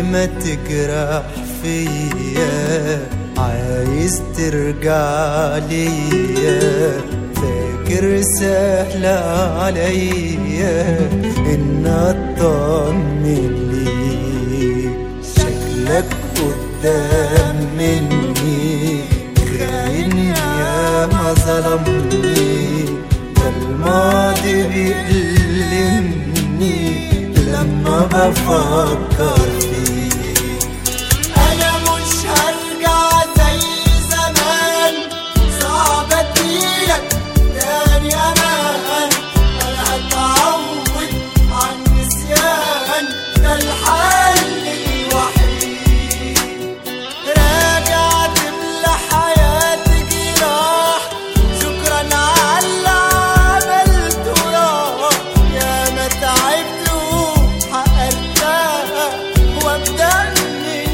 ما تجرح فيا عايز ترجع ليا فاكر سهل عليا ان اطمن ليك شكلك قدام مني خاين يا ما ظلمني ده الماضي بيألمني لما بفكر فيك انا مش هرجع زي زمان صعب اديلك تاني امان انا هتعود عن نسيان ده الحل الوحيد راجع تملى حياتي جراح شكرا على اللي عملته راح يا ما تعبت وحققتها وابدا من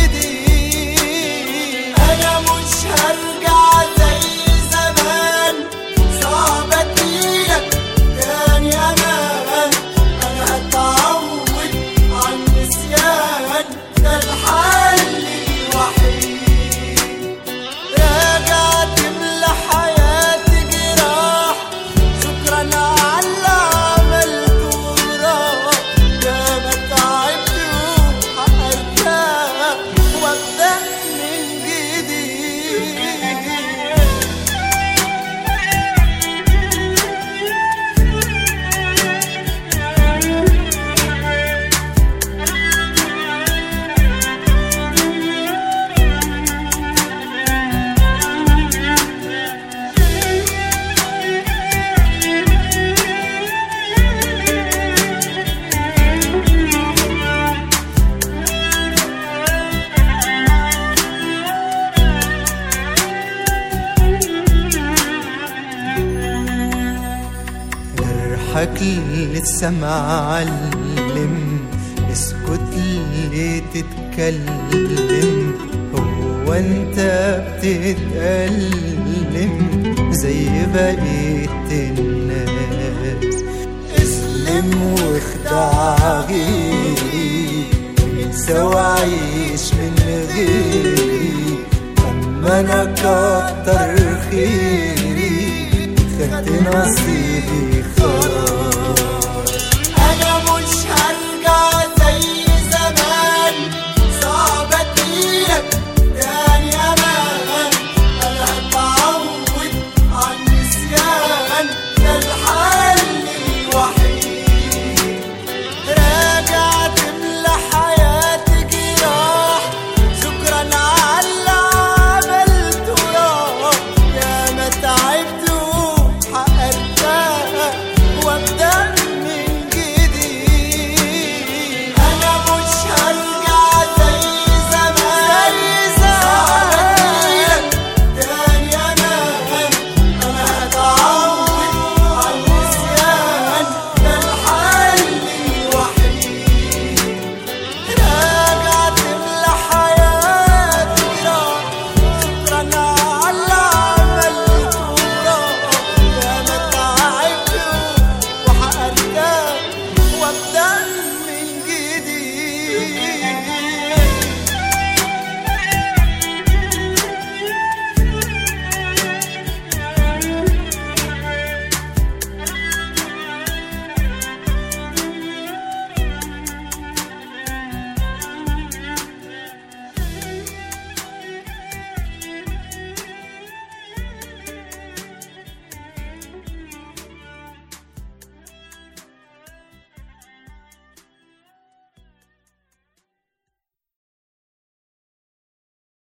جديد انا مش هرجع زي زمان صعب اديلك تاني امان انا هتعود عن نسيان ده الحل الوحيد راجع تملى حياتي جراح شكرا على اللي عملته راح يا ما تعبت وحققتها وابدا من جديد جرحك لسه معلم اسكت ليه تتكلم هو انت بتتألم زي بقية الناس اسلم واخدع غيري انسى وعيش من غيري اما انا كتر خيري خدت نصيبي